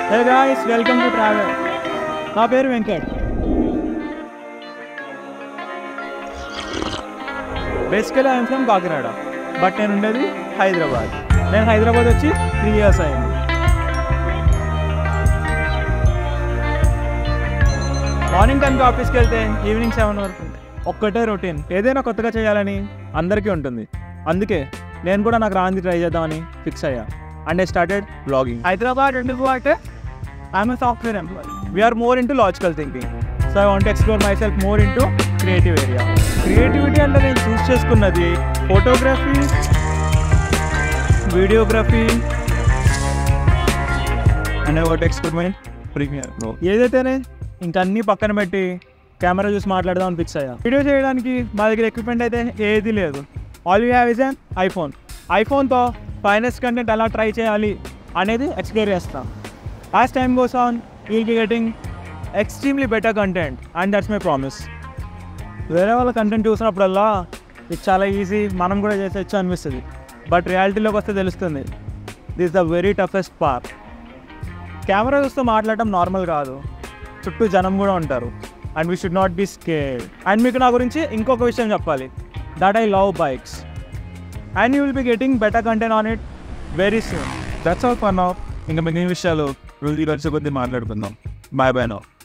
hey guys welcome to travel నా పేరు Venkat basically I'm from Kakinada but నేను ఉండేది హైదరాబాద్ నేను హైదరాబాద్ వచ్చి త్రీ ఇయర్స్ అయింది మార్నింగ్ టైంకి ఆఫీస్కి వెళ్తే ఈవినింగ్ సెవెన్ వరకు ఒక్కటే రొటీన్ ఏదైనా కొత్తగా చేయాలని అందరికీ ఉంటుంది అందుకే నేను కూడా నాకు రాంది ట్రై చేద్దామని ఫిక్స్ అయ్యా and I started blogging Hyderabad ఎందుకు అంటే I'm software employee we are more into logical thinking so I want explore myself more into creative area creativity అంటే నేను చూస్ చేసుకున్నది photography videography and what experiment premiere pro ఏదైతేనే ఇంకా అన్నీ పక్కన పెట్టి కెమెరా చూసి మాట్లాడదాం అని ఫిక్స్ అయ్యా వీడియో చేయడానికి మా దగ్గర ఎక్విప్మెంట్ అయితే ఏది లేదు all you have is an iPhone ఐఫోన్తో ఫైనెస్ట్ కంటెంట్ ఎలా ట్రై చేయాలి అనేది ఎక్స్ప్లోర్ చేస్తాం as time goes on will be getting extremely better content and that's my promise వేరే వాళ్ళ కంటెంట్ చూసినప్పుడల్లా ఇది చాలా ఈజీ మనం కూడా చేసేయచ్చు అనిపిస్తుంది బట్ రియాలిటీలోకి వస్తే తెలుస్తుంది this the very toughest part camera చూస్తూ మాట్లాడటం నార్మల్ కాదు చుట్టూ జనం కూడా ఉంటారు and we should not be scared and మీకు నా గురించి ఇంకొక విషయం చెప్పాలి that I love bikes and you will be getting better content on it very soon that's all for now ఇంకా మిగిలిన విషయాలు రోజు వచ్చే కొద్దీ మాట్లాడుకుందాం బాయ్ బాయ్ నౌ